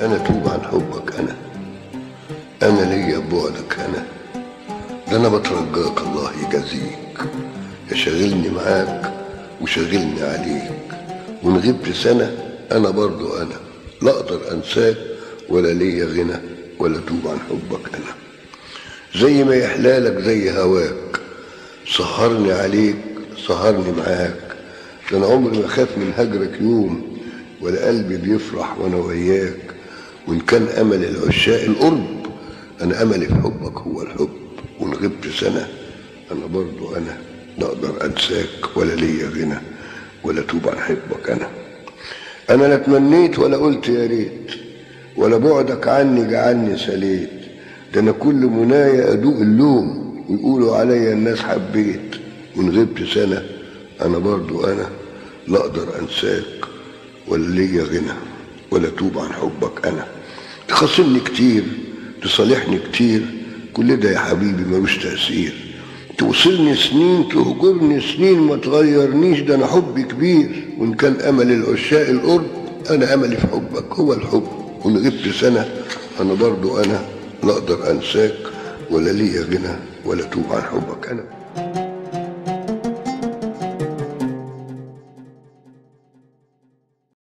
انا توب عن حبك انا انا ليا بعدك انا ده انا بترجاك الله يجازيك يا شاغلني معاك وشاغلني عليك وان غبت سنة انا برضو انا لا اقدر انساك ولا ليا غنى ولا توب عن حبك انا زي ما يحلالك زي هواك سهرني عليك سهرني معاك ده انا عمري ما خاف من هجرك يوم ولا قلبي بيفرح وانا وياك وان كان امل العشاق القرب انا املي في حبك هو الحب وان غبت سنه انا برضو انا لا اقدر انساك ولا ليا غنى ولا توب عن حبك انا انا لا تمنيت ولا قلت يا ريت ولا بعدك عني جعلني سليت ده انا كل منايا ادوق اللوم ويقولوا عليا الناس حبيت وان غبت سنه انا برضو انا لا اقدر انساك ولا ليا غنى ولا توب عن حبك انا تخاصمني كتير تصالحني كتير كل ده يا حبيبي ملوش تأثير توصلني سنين تهجرني سنين ما تغيرنيش ده انا حبي كبير وان كان امل العشاق القرب انا املي في حبك هو الحب وان غبت سنه انا برضو انا لا اقدر انساك ولا ليا غنى ولا توب عن حبك انا